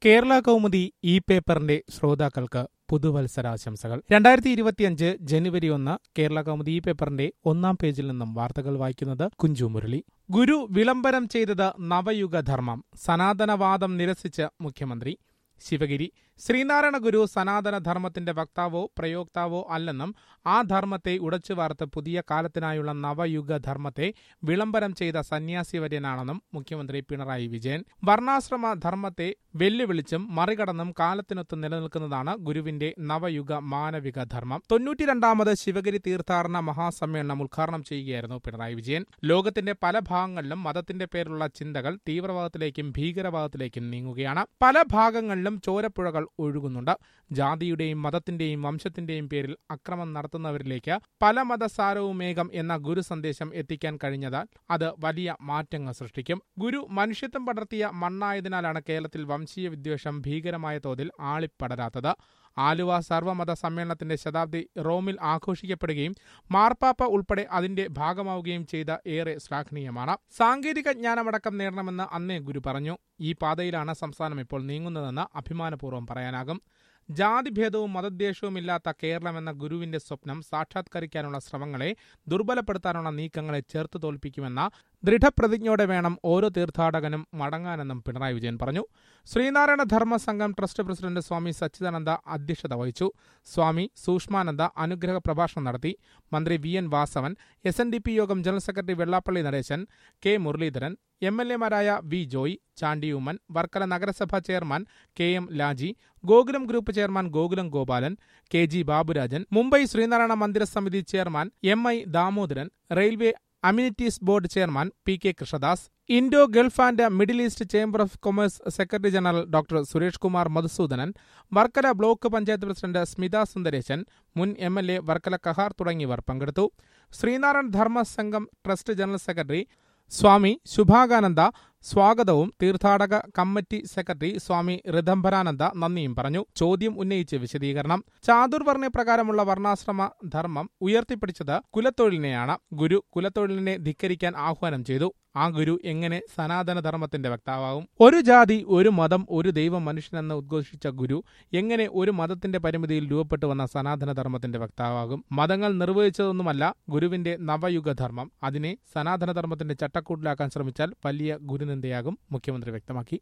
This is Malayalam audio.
കേരള കൗമുദി ഇ പേപ്പറിന്റെ ശ്രോതാക്കൾക്ക് പുതുവത്സരാശംസകൾ രണ്ടായിരത്തി ഇരുപത്തിയഞ്ച് ജനുവരി ഒന്ന് കേരള കൗമുദി ഇ പേപ്പറിന്റെ ഒന്നാം പേജിൽ നിന്നും വാർത്തകൾ വായിക്കുന്നത് കുഞ്ചു മുരളി ഗുരു വിളംബരം ചെയ്തത് നവയുഗധർമ്മം സനാതനവാദം നിരസിച്ച് മുഖ്യമന്ത്രി ശിവഗിരി ശ്രീനാരായണ ഗുരു സനാതന ധർമ്മത്തിന്റെ വക്താവോ പ്രയോക്താവോ അല്ലെന്നും ആ ധർമ്മത്തെ ഉടച്ചുവാർത്ത് പുതിയ കാലത്തിനായുള്ള നവയുഗ ധർമ്മത്തെ വിളംബരം ചെയ്ത സന്യാസിവര്യനാണെന്നും മുഖ്യമന്ത്രി പിണറായി വിജയൻ വർണ്ണാശ്രമ ധർമ്മത്തെ വെല്ലുവിളിച്ചും മറികടന്നും കാലത്തിനൊത്ത് നിലനിൽക്കുന്നതാണ് ഗുരുവിന്റെ നവയുഗ മാനവിക ധർമ്മം തൊണ്ണൂറ്റിരണ്ടാമത് ശിവഗിരി തീർത്ഥാടന മഹാസമ്മേളനം ഉദ്ഘാടനം ചെയ്യുകയായിരുന്നു പിണറായി വിജയൻ ലോകത്തിന്റെ പല ഭാഗങ്ങളിലും മതത്തിന്റെ പേരിലുള്ള ചിന്തകൾ തീവ്രവാദത്തിലേക്കും ഭീകരവാദത്തിലേക്കും നീങ്ങുകയാണ് പല ഭാഗങ്ങളിലും ചോരപ്പുഴകൾ ഒഴുകുന്നുണ്ട് ജാതിയുടെയും മതത്തിന്റെയും വംശത്തിന്റെയും പേരിൽ അക്രമം നടത്തുന്നവരിലേക്ക് പല മതസാരവുമേകം എന്ന ഗുരു സന്ദേശം എത്തിക്കാൻ കഴിഞ്ഞതാൽ അത് വലിയ മാറ്റങ്ങൾ സൃഷ്ടിക്കും ഗുരു മനുഷ്യത്വം പടർത്തിയ മണ്ണായതിനാലാണ് കേരളത്തിൽ വംശീയ വിദ്വേഷം ഭീകരമായ തോതിൽ ആളിപ്പടരാത്തത് ആലുവ സർവ്വമത സമ്മേളനത്തിന്റെ ശതാബ്ദി റോമിൽ ആഘോഷിക്കപ്പെടുകയും മാർപ്പാപ്പ ഉൾപ്പെടെ അതിന്റെ ഭാഗമാവുകയും ചെയ്ത ഏറെ ശ്ലാഘനീയമാണ് സാങ്കേതിക ജ്ഞാനമടക്കം നേടണമെന്ന് അന്നേ ഗുരു പറഞ്ഞു ഈ പാതയിലാണ് സംസ്ഥാനം ഇപ്പോൾ നീങ്ങുന്നതെന്ന് അഭിമാനപൂർവ്വം പറയാനാകും ജാതിഭേദവും മതദ്വേഷവുമില്ലാത്ത കേരളമെന്ന ഗുരുവിന്റെ സ്വപ്നം സാക്ഷാത്കരിക്കാനുള്ള ശ്രമങ്ങളെ ദുർബലപ്പെടുത്താനുള്ള നീക്കങ്ങളെ ചേർത്ത് തോൽപ്പിക്കുമെന്ന ദൃഢപ്രതിജ്ഞയോടെ വേണം ഓരോ തീർത്ഥാടകനും മടങ്ങാനെന്നും പിണറായി വിജയൻ പറഞ്ഞു ശ്രീനാരായണ ധർമ്മ സംഘം ട്രസ്റ്റ് പ്രസിഡന്റ് സ്വാമി സച്ചിദാനന്ദ അധ്യക്ഷത വഹിച്ചു സ്വാമി സൂക്ഷ്മാനന്ദ അനുഗ്രഹ പ്രഭാഷണം നടത്തി മന്ത്രി V N Vasavan S N D P യോഗം general secretary Vellappally Natesan K Muraleedharan M L എമാരായ വി ജോയ് ചാണ്ടിയുമ്മൻ വർക്കല നഗരസഭാ chairman K M Laji Gokulam group chairman Gokulam Gopalan K G Baburajan Mumbai Sreenarayana Mandira Samithi chairman M I Damodaran railway amenities board chairman P K Krishnadas Indo Gulf and Middle East chamber of commerce secretary general doctor Suresh Kumar Madhusoodanan Varkala block panchayat president Smitha Sundaresan മുൻ M L A Varkala Kahar തുടങ്ങിയവർ പങ്കെടുത്തു Sreenarayana Dharma Sangham trust general secretary Swami Subhangananda സ്വാഗതവും തീർത്ഥാടക കമ്മിറ്റി സെക്രട്ടറി സ്വാമി ഋതംബരാനന്ദ നന്ദിയും പറഞ്ഞു ചോദ്യം ഉന്നയിച്ച് വിശദീകരണം ചാതുർവർണ്ണ പ്രകാരമുള്ള വർണ്ണാശ്രമ ധർമ്മം ഉയർത്തിപ്പിടിച്ചത് കുലത്തൊഴിലിനെയാണ് ഗുരു കുലത്തൊഴിലിനെ ധിക്കരിക്കാൻ ആഹ്വാനം ചെയ്തു ആ ഗുരു എങ്ങനെ സനാതന ധർമ്മത്തിന്റെ വക്താവാകും ഒരു ജാതി ഒരു മതം ഒരു ദൈവം മനുഷ്യനെന്ന് ഉദ്ഘോഷിച്ച ഗുരു എങ്ങനെ ഒരു മതത്തിന്റെ പരിമിതിയിൽ രൂപപ്പെട്ടു വന്ന സനാതന ധർമ്മത്തിന്റെ വക്താവാകും മതങ്ങൾ നിർവഹിച്ചതൊന്നുമല്ല ഗുരുവിന്റെ നവയുഗധർമ്മം അതിനെ സനാതന ധർമ്മത്തിന്റെ ചട്ടക്കൂട്ടിലാക്കാൻ ശ്രമിച്ചാൽ വലിയ ഗുരുനിന്ദയാകും മുഖ്യമന്ത്രി വ്യക്തമാക്കി